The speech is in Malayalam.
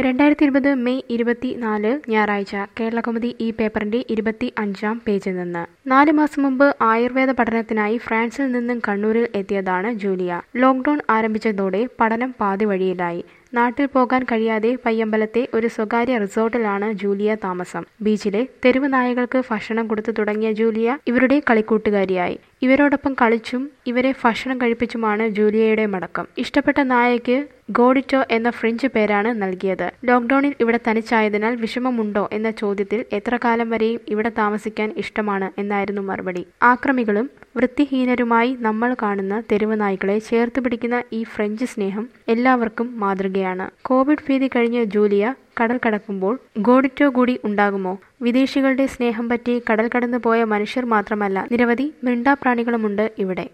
രണ്ടായിരത്തി ഇരുപത് മെയ് ഇരുപത്തിനാല് ഞായറാഴ്ച കേരളകൗമുദി ഈ പേപ്പറിന്റെ ഇരുപത്തി അഞ്ചാം പേജിൽ നിന്ന് നാല് മാസം മുമ്പ് ആയുർവേദ പഠനത്തിനായി ഫ്രാൻസിൽ നിന്നും കണ്ണൂരിൽ എത്തിയതാണ് ജൂലിയ ലോക്ക്ഡൌൺ ആരംഭിച്ചതോടെ പഠനം പാതി വഴിയിലായി നാട്ടിൽ പോകാൻ കഴിയാതെ പയ്യമ്പലത്തെ ഒരു സ്വകാര്യ റിസോർട്ടിലാണ് ജൂലിയ താമസം ബീച്ചിലെ തെരുവ് നായകൾക്ക് ഭക്ഷണം കൊടുത്തു തുടങ്ങിയ ജൂലിയ ഇവരുടെ കളിക്കൂട്ടുകാരിയായി ഇവരോടൊപ്പം കളിച്ചും ഇവരെ ഭക്ഷണം കഴിപ്പിച്ചുമാണ് ജൂലിയയുടെ മടക്കം ഇഷ്ടപ്പെട്ട നായയ്ക്ക് ഗോഡിറ്റോ എന്ന ഫ്രഞ്ച് പേരാണ് നൽകിയത് ലോക്ക്ഡൌണിൽ ഇവിടെ തനിച്ചായതിനാൽ വിഷമമുണ്ടോ എന്ന ചോദ്യത്തിൽ എത്ര കാലം വരെയും ഇവിടെ താമസിക്കാൻ ഇഷ്ടമാണ് എന്നായിരുന്നു മറുപടി ആക്രമികളും വൃത്തിഹീനരുമായി നമ്മൾ കാണുന്ന തെരുവ് നായ്ക്കളെ ചേർത്ത് പിടിക്കുന്ന ഈ ഫ്രഞ്ച് സ്നേഹം എല്ലാവർക്കും മാതൃകയാണ് കോവിഡ് ഭീതി കഴിഞ്ഞ് ജൂലിയ കടൽ കടക്കുമ്പോൾ ഗോഡിറ്റോ കൂടി ഉണ്ടാകുമോ വിദേശികളുടെ സ്നേഹം പറ്റി കടൽ കടന്നു പോയ മനുഷ്യർ മാത്രമല്ല നിരവധി മിണ്ടാപ്രാണികളുമുണ്ട് ഇവിടെ